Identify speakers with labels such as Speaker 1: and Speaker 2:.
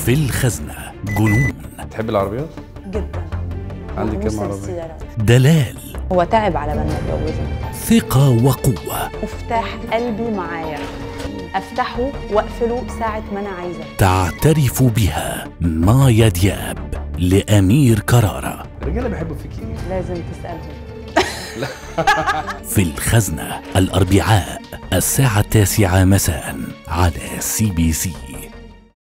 Speaker 1: في الخزنة جنون
Speaker 2: تحب العربيات؟
Speaker 3: جدا
Speaker 2: عندك كام
Speaker 3: مهووسة
Speaker 2: عربية؟
Speaker 3: بالسيارات.
Speaker 1: دلال
Speaker 3: هو تعب على بال ما اتجوزنا
Speaker 1: ثقة وقوة
Speaker 3: مفتاح قلبي معايا افتحه واقفله ساعة ما انا عايزة
Speaker 1: تعترف بها مايا دياب لأمير كرارة
Speaker 2: الرجاله بيحبوا فيك ايه؟
Speaker 3: لازم تسألهم
Speaker 1: في الخزنة الأربعاء الساعة التاسعة مساء على سي بي سي